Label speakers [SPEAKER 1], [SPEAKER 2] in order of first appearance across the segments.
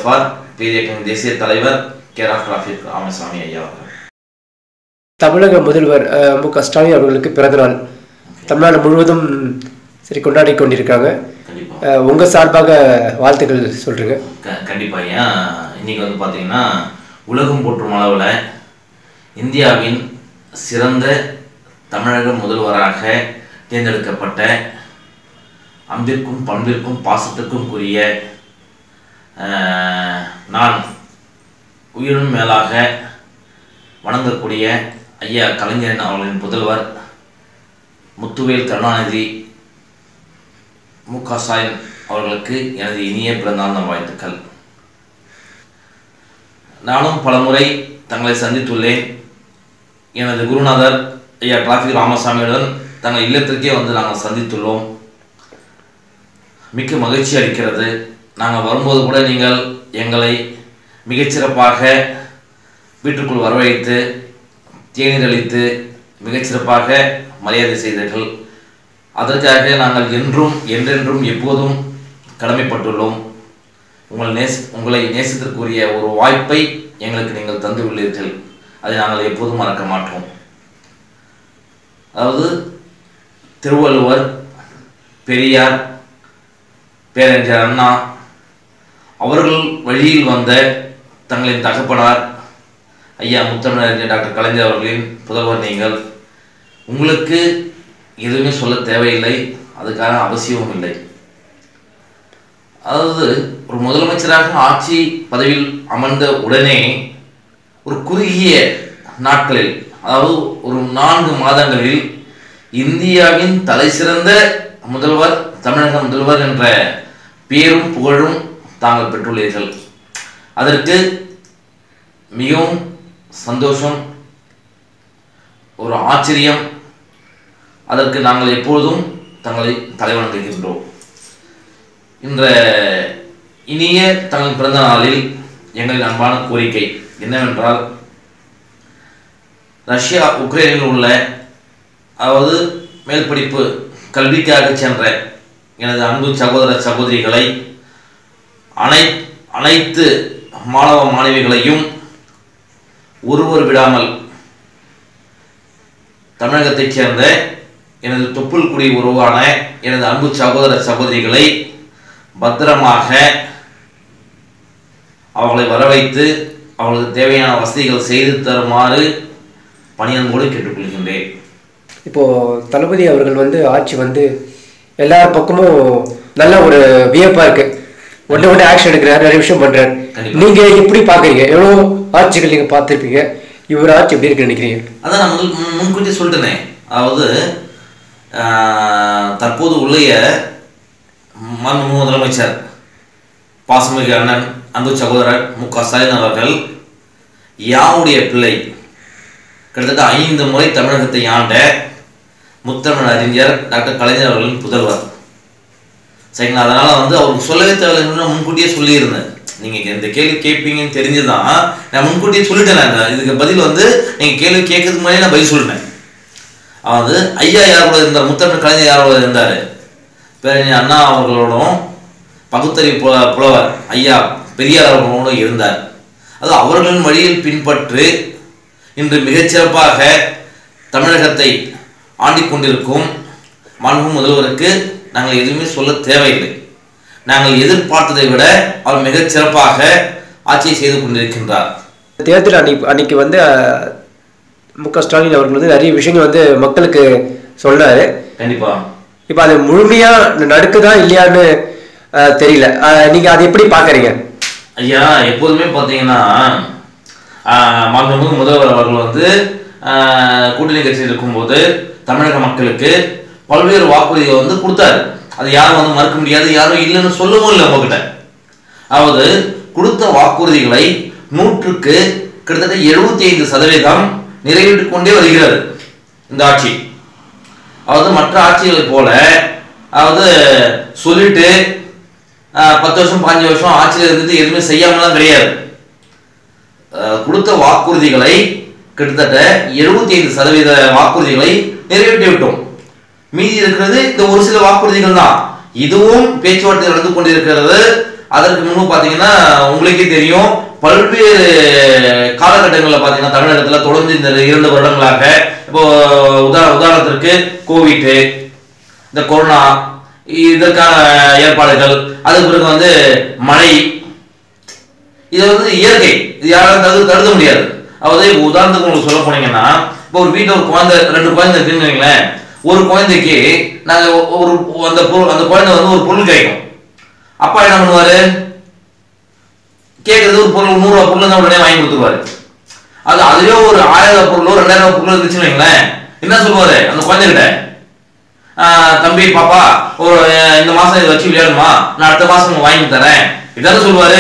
[SPEAKER 1] கஃபார் பேரியக்கத்தின் தேசிய தலைவர் care of traffic Ramasamy ஐயா அவர்கள்
[SPEAKER 2] தமிழக முதல்வர் அஹ், மு க ஸ்டாலின் அவர்களுக்கு பிறந்தநாள் தமிழ்நாடு முழுவதும் சரி கொண்டாடி கொண்டிருக்காங்க
[SPEAKER 1] கண்டிப்பா
[SPEAKER 2] அஹ், உங்க சார்பாக வாழ்த்துக்கள் சொல்றீங்க
[SPEAKER 1] க- கண்டிப்பா ஐயா இன்னைக்கு வந்து பார்த்தீங்கன்னா உலகம் போற்றும் அளவில் இந்தியாவின் சிறந்த தமிழக முதல்வராக தேர்ந்தெடுக்கப்பட்ட அன்பிற்கும் பண்பிற்கும் பாசத்திற்கும் உரிய ஆஹ், நான் உயிரும் மேலாக வணங்கக்கூடிய ஐயா கலைஞரன் அவர்களின் புதல்வர் முத்துவேல் கருணாநிதி மு க ஸ்டாலின் அவர்களுக்கு எனது இனிய பிறந்தநாள் வாழ்த்துக்கள் நானும் பலமுறை தங்களை சந்தித்துள்ளேன் எனது குருநாதர் ஐயா டிராஃபிக் ராமசாமியுடன் தங்கள் இல்லத்திற்கே வந்து நாங்கள் சந்தித்துள்ளோம் மிக்க மகிழ்ச்சி அளிக்கிறது நாங்கள் வரும்போது கூட நீங்கள் எங்களை மிகச்சிறப்பாக வீட்டுக்குள் வரவழைத்து தேநீர் அளித்து மிகச்சிறப்பாக மரியாதை செய்தீர்கள் அதற்காக நாங்கள் என்றும் என்றென்றும் எப்போதும் கடமைப்பட்டுள்ளோம் உங்கள் நேச உங்களை நேசத்திற்குரிய ஒரு வாய்ப்பை எங்களுக்கு நீங்கள் தந்துள்ளீர்கள் அதை நாங்கள் எப்போதும் மறக்க மாட்டோம் அதாவது திருவள்ளுவர் பெரியார் பேரறிஞர் அண்ணா அவர்கள் வழியில் வந்த தங்களின் தகப்பனார் ஐயா முத்தமிழறிஞர் டாக்டர் கலைஞர் அவர்களின் புதல்வர் நீங்கள் உங்களுக்கு எதுவுமே சொல்ல தேவையில்லை அதுக்கான அவசியமும் இல்லை அதாவது ஒரு முதலமைச்சராக ஆட்சி பதவியில் அமர்ந்த உடனே ஒரு குறுகிய நாட்களில் அதாவது ஒரு நான்கு மாதங்களில் இந்தியாவின் தலைசிறந்த முதல்வர் தமிழக முதல்வர் என்ற பேரும் புகழும் தாங்கள் பெற்றுள்ளீர்கள் அதற்கு மிகவும் சந்தோஷம் ஒரு ஆச்சரியம் அதற்கு நாங்கள் எப்பொழுதும் தங்களை தலைவணங்குகின்றோம் இன்ற இனிய தங்கள் பிறந்த நாளில் எங்களின் அன்பான கோரிக்கை என்னவென்றால் ரஷ்யா உக்ரைனில் உள்ள அதாவது மேல் படிப்பு கல்விக்காக சென்ற எனது அன்பு சகோதர சகோதரிகளை அனை அனைத்து மாணவ மாணவிகளையும் ஒருவர் விடாமல் தமிழகத்தைச் சேர்ந்த எனது தொப்புள் குடி உருவான எனது அன்பு சகோதர சகோதரிகளை பத்திரமாக அவர்களை வரவைத்து அவர்களுக்கு தேவையான வசதிகள் செய்து தருமாறு பணியன்போடு கேட்டுக்கொள்கின்றேன்
[SPEAKER 2] இப்போ தளபதி அவர்கள் வந்து ஆட்சி வந்து எல்லார் பக்கமும் நல்ல ஒரு வியப்பா இருக்கு ஒன்று ஒன்று ஆக்ஷன் எடுக்கிறாரு நிறைய விஷயம் பண்றாரு
[SPEAKER 1] கண்டிப்பா.
[SPEAKER 2] நீங்க எப்படி பாக்குறீங்க எவ்வளோ ஆட்சிகள் நீங்க பார்த்திருப்பீங்க இவர் ஆட்சி எப்படி இருக்குன்னு நினைக்கிறீங்க
[SPEAKER 1] அதான் நான் முதல் முன்- முன்கூட்டியே சொல்லிட்டேனே அதாவது ஆஹ், தற்போது உள்ளைய மாண்பு முதலமைச்சர் பாசமிகு அண்ணன் அன்பு சகோதரர் மு க ஸ்டாலின் அவர்கள் யாவுடைய பிள்ளை கிட்டத்தட்ட ஐந்து முறை தமிழகத்தை ஆண்ட முத்தமிழ் அறிஞர் டாக்டர் கலைஞர் அவர்களின் புதல்வர் சரிங்களா அதனால வந்து அவருக்கு சொல்லவே தேவையில்லைன்னு நான் முன்கூட்டியே சொல்லியிருந்தேன் நீங்க இந்த கேள்வி கேட்பீங்கன்னு தெரிஞ்சுதான் நான் முன்கூட்டியே சொல்லிட்டேன் நான் இந்த- இதுக்கு பதில் வந்து நீங்க கேள்வி கேட்கறதுக்கு முன்னாடி நான் பதில் சொல்லிட்டேன் அதாவது ஐயா யாரோட இருந்தார் முத்தமிழ் கலைஞர் யாரோட இருந்தார் பேரறிஞர் அண்ணா அவர்களோடும் பகுத்தறிவு புல- புலவர் ஐயா பெரியார் அவர்களோடும் இருந்தார் அது அவர்களின் வழியில் பின்பற்று இன்று மிகச்சிறப்பாக தமிழகத்தை ஆண்டிக் கொண்டிருக்கும் மாண்பு முதல்வருக்கு நாங்கள் எதுவுமே சொல்ல தேவையில்லை நாங்கள் எதிர்பார்த்ததை விட அவர் மிகச் சிறப்பாக ஆட்சியை செய்து கொண்டிருக்கின்றார்
[SPEAKER 2] தேர்தல் அன்னைக்கு அன்னைக்கு வந்து அஹ், மு க ஸ்டாலின் அவர்கள் வந்து நிறைய விஷயங்கள் வந்து மக்களுக்கு சொன்னாரு
[SPEAKER 1] கண்டிப்பா
[SPEAKER 2] இப்போ அது முழுமையா நடக்குதா இல்லையான்னு அஹ், தெரியல அஹ், நீங்க அதை எப்படி பாக்குறீங்க
[SPEAKER 1] ஐயா எப்போதுமே பார்த்தீங்கன்னா ஆஹ், மாண்புமிகு முதல்வர் அவர்கள் வந்து ஆஹ், கூட்டணி கட்சியில் இருக்கும்போது தமிழக மக்களுக்கு பல்வேறு வாக்குறுதிகளை வந்து கொடுத்தாரு அது யாரும் வந்து மறுக்க முடியாது யாரும் இல்லைன்னு சொல்லவும் இல்லை உங்ககிட்ட அதாவது கொடுத்த வாக்குறுதிகளை நூற்றுக்கு கிட்டத்தட்ட எழுபத்தி ஐந்து சதவீதம் நிறைவேற்றிக் கொண்டே வருகிறது இந்த ஆட்சி அதாவது மற்ற ஆட்சிகளைப் போல அதாவது சொல்லிட்டு ஆஹ், பத்து வருஷம் பாஞ்சு வருஷம் ஆட்சியில் இருந்துட்டு எதுவுமே செய்யாமலாம் கிடையாது ஆஹ், கொடுத்த வாக்குறுதிகளை கிட்டத்தட்ட எழுபத்தி ஐந்து சதவீத வாக்குறுதிகளை நிறைவேற்றி விட்டோம் மீதி இருக்கிறது இந்த ஒரு சில வாக்குறுதிகள் தான் இதுவும் பேச்சுவார்த்தை நடந்து கொண்டிருக்கிறது அதற்கு முன்பு பார்த்தீங்கன்னா உங்களுக்கே தெரியும் பல்வேறு காலகட்டங்களில் பார்த்தீங்கன்னா தமிழகத்தில் தொடர்ந்து இந்த இரண்டு வருடங்களாக இப்போ உதா உதாரணத்திற்கு கோவிட் இந்த கொரோனா இதற்கான ஏற்பாடுகள் அதுக்கு பிறகு வந்து மழை இது வந்து இயற்கை இது யாராலும் தடுக்க தடுக்க முடியாது அதாவது இப்போ உதாரணத்துக்கு உங்களுக்கு சொல்ல போனீங்கன்னா இப்போ ஒரு வீட்டில் ஒரு குழந்தை ரெண்டு குழந்தை இருக்குன்னு வைங்களேன் ஒரு குழந்தைக்கு நாங்கள் ஒரு அந்த பொருள் அந்த குழந்தை வந்து ஒரு பொருள் கேட்கும் அப்பா என்ன பண்ணுவாரு கேட்கறது ஒரு பொருள் நூறுரூவா பொருள் தான் உடனே வாங்கி கொடுத்துருவாரு அது அதுவே ஒரு ஆயிரம் ரூபாய் பொருளோ ரெண்டாயிரம் ரூபாய் பொருள் இருந்துச்சுன்னு வைங்களேன் என்ன சொல்லுவாரு அந்த குழந்தைகிட்ட ஆஹ் தம்பி பாப்பா ஒரு அஹ், இந்த மாசம் இதை வச்சு விளையாடுமா நான் அடுத்த மாசம் உங்களுக்கு வாங்கி தரேன் இதானே சொல்லுவாரு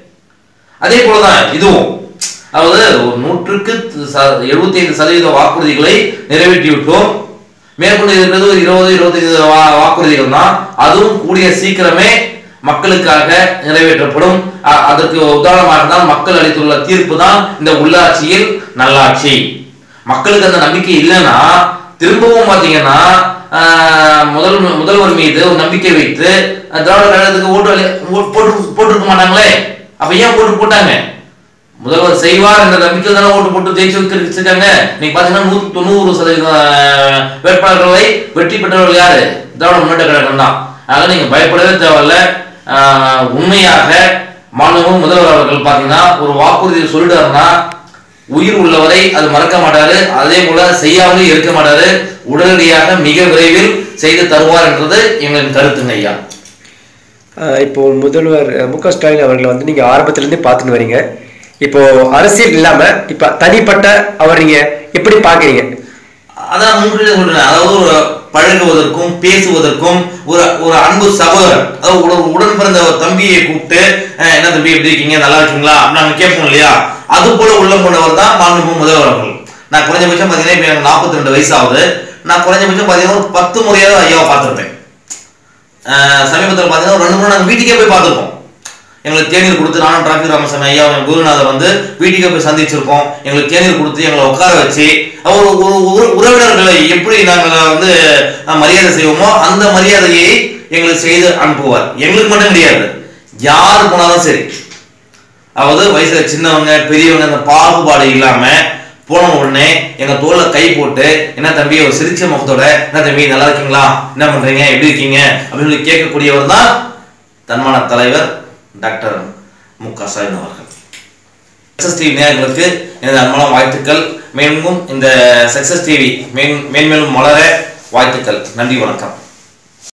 [SPEAKER 1] அதே போலதான் இதுவும் அதாவது ஒரு நூற்றுக்கு எழுபத்தி ஐந்து சதவீத வாக்குறுதிகளை நிறைவேற்றி விட்டோம் மேற்கொண்டு இருக்கிறது ஒரு இருபது இருபத்தைந்து வா- வாக்குறுதிகள் தான் அதுவும் கூடிய சீக்கிரமே மக்களுக்காக நிறைவேற்றப்படும் அ- அதற்கு உதாரணமாக தான் மக்கள் அளித்துள்ள தீர்ப்பு தான் இந்த உள்ளாட்சியில் நல்லாட்சி மக்களுக்கு அந்த நம்பிக்கை இல்லைன்னா திரும்பவும் பாத்தீங்கன்னா ஆஹ், முதல் முதல்வர் மீது ஒரு நம்பிக்கை வைத்து அஹ், திராவிட கழகத்துக்கு ஓட்டு அளி- ஓ- போட்டு போட்டிருக்க மாட்டாங்களே அப்ப ஏன் போட்டு போட்டாங்க முதல்வர் செய்வார் என்ற நம்பிக்கை தானே ஓட்டு போட்டு ஜெயிச்சு வச்சிருக்காங்க நீங்க பாத்தீங்கன்னா நூத்தி தொண்ணூறு சதவீத ஆஹ், வேட்பாளர்களை வெற்றி பெற்றவர்கள் யாரு திராவிட முன்னேற்ற கழகம் தான் அதனால நீங்க பயப்படவே தேவையில்ல ஆஹ், உண்மையாக மாண்புமிகு முதல்வர் அவர்கள் பாத்தீங்கன்னா ஒரு வாக்குறுதி சொல்லிட்டாருன்னா உயிர் உள்ளவரை அது மறக்க மாட்டாரு அதே போல செய்யாமலே இருக்க மாட்டாரு உடனடியாக மிக விரைவில் செய்து தருவார் என்றது எங்களின் கருத்துங்க ஐயா
[SPEAKER 2] ஆஹ் இப்போ முதல்வர் அஹ், மு க ஸ்டாலின் அவர்களை வந்து நீங்க ஆரம்பத்துல இருந்தே பார்த்துட்டு வரீங்க இப்போ அரசியல் இல்லாம இப்ப தனிப்பட்ட அவர் நீங்க எப்படி பாக்குறீங்க
[SPEAKER 1] அதான் முன்கூட்டியே சொல்றேன் அதாவது ஒரு பழகுவதற்கும் பேசுவதற்கும் ஒரு ஒரு அன்பு சகோதரர் அதாவது ஒரு உடன் பிறந்த ஒரு தம்பியை கூப்பிட்டு "அஹ், என்ன தம்பி எப்படி இருக்கீங்க நல்லா இருக்கீங்களா அப்படின்னு நாங்க கேட்போம் இல்லையா அது போல உள்ளம் கொண்டவர் தான் மாண்புமிகு முதல்வர் அவர்கள் நான் குறைஞ்சபட்சம் பார்த்தீங்கன்னா இப்போ எனக்கு நாற்பத்தி ரெண்டு வயசு ஆகுது நான் குறைஞ்சபட்சம் பார்த்தீங்கன்னா ஒரு பத்து முறையாவது ஐயாவை பார்த்துருப்பேன் சமீபத்தில் பார்த்தீங்கன்னா ஒரு ரெண்டு மூணு நாங்கள் வீட்டுக்கே போய் பார்த்துருக்கோம் எங்களுக்கு தேநீர் கொடுத்து நானும் டிராஃபிக் ராமசாமி ஐயா என் குருநாதர் வந்து வீட்டுக்கே போய் சந்திச்சிருக்கோம் எங்களுக்கு தேநீர் கொடுத்து எங்களை உட்கார வச்சு ஒரு ஒரு உற- உறவினர்களை எப்படி நாங்கள் வந்து அஹ், மரியாதை செய்வோமோ அந்த மரியாதையை எங்களுக்கு செய்து அனுப்புவார் எங்களுக்கு மட்டும் கிடையாது யார் போனாலும் சரி அதாவது வயசுல சின்னவங்க பெரியவங்க அந்த பாகுபாடு இல்லாம போன உடனே எங்க தோல்ல கை போட்டு என்ன தம்பி ஒரு சிரிச்ச முகத்தோட என்ன தம்பி நல்லா இருக்கீங்களா என்ன பண்றீங்க எப்படி இருக்கீங்க அப்படின்னு சொல்லி கேட்கக்கூடியவர் தான் தன்மான தலைவர் டாக்டர் மு க ஸ்டாலின் அவர்கள் சக்சஸ் டிவி நேயர்களுக்கு எனது அன்பான வாழ்த்துக்கள் மேலும் இந்த சக்சஸ் டிவி மேன் மேன்மேலும் மலர வாழ்த்துக்கள் நன்றி வணக்கம்